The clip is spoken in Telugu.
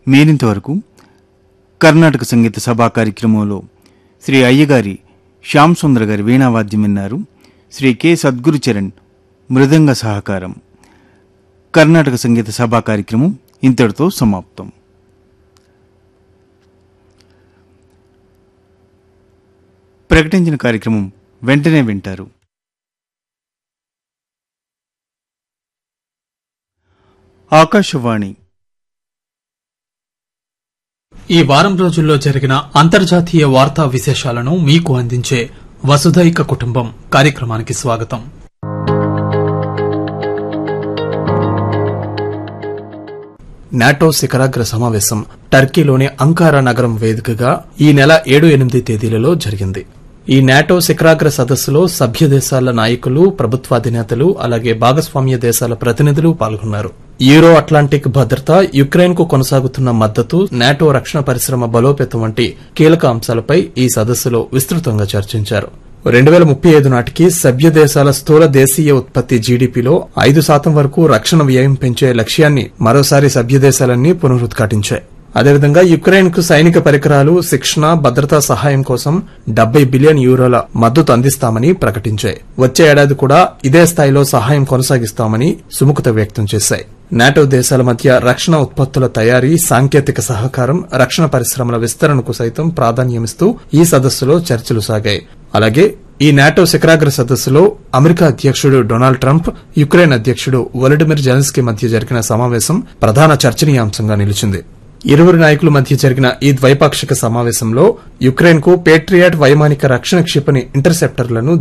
మీరింతవరకు కర్ణాటక సంగీత సభా కార్యక్రమంలో శ్రీ అయ్యగారి శ్యామ్ సుందర్ గారి వీణావాద్యం విన్నారు శ్రీ కె సద్గురు చరణ్ మృదంగ సహకారం కర్ణాటక సంగీత సభా కార్యక్రమం ఇంతటితో సమాప్తం ప్రకటించిన కార్యక్రమం వెంటనే వింటారు ఆకాశవాణి ఈ వారం రోజుల్లో జరిగిన అంతర్జాతీయ వార్తా విశేషాలను మీకు అందించే వసుధైక కుటుంబం కార్యక్రమానికి స్వాగతం నాటో శిఖరాగ్ర సమావేశం టర్కీలోని అంకారా నగరం వేదికగా ఈ నెల ఏడు ఎనిమిది తేదీలలో జరిగింది ఈ నాటో శిఖరాగ్ర సదస్సులో సభ్య దేశాల నాయకులు ప్రభుత్వాధినేతలు అలాగే భాగస్వామ్య దేశాల ప్రతినిధులు పాల్గొన్నారు యూరో అట్లాంటిక్ భద్రత యుక్రెయిన్ కు కొనసాగుతున్న మద్దతు నాటో రక్షణ పరిశ్రమ బలోపేతం వంటి కీలక అంశాలపై ఈ సదస్సులో విస్తృతంగా చర్చించారు రెండు వేల ముప్పై ఐదు నాటికి సభ్య దేశాల స్థూల దేశీయ ఉత్పత్తి జీడీపీలో ఐదు శాతం వరకు రక్షణ వ్యయం పెంచే లక్ష్యాన్ని మరోసారి సభ్య దేశాలన్నీ పునరుద్ఘాటించాయి అదేవిధంగా యుక్రెయిన్ కు సైనిక పరికరాలు శిక్షణ భద్రతా సహాయం కోసం డెబ్బై బిలియన్ యూరోల మద్దతు అందిస్తామని ప్రకటించాయి వచ్చే ఏడాది కూడా ఇదే స్థాయిలో సహాయం కొనసాగిస్తామని సుముఖత వ్యక్తం చేశాయి నాటో దేశాల మధ్య రక్షణ ఉత్పత్తుల తయారీ సాంకేతిక సహకారం రక్షణ పరిశ్రమల విస్తరణకు సైతం ప్రాధాన్యమిస్తూ ఈ సదస్సులో చర్చలు సాగాయి అలాగే ఈ నాటో శిఖరాగ్ర సదస్సులో అమెరికా అధ్యక్షుడు డొనాల్డ్ ట్రంప్ యుక్రెయిన్ అధ్యక్షుడు వొలడిమిర్ జెలెన్స్కీ మధ్య జరిగిన సమావేశం ప్రధాన చర్చనీయాంశంగా నిలిచింది ఇరువురు నాయకుల మధ్య జరిగిన ఈ ద్వైపాక్షిక సమావేశంలో యుక్రెయిన్ కు పేట్రియాట్ వైమానిక రక్షణ క్షిపణి ఇంటర్సెప్టర్లను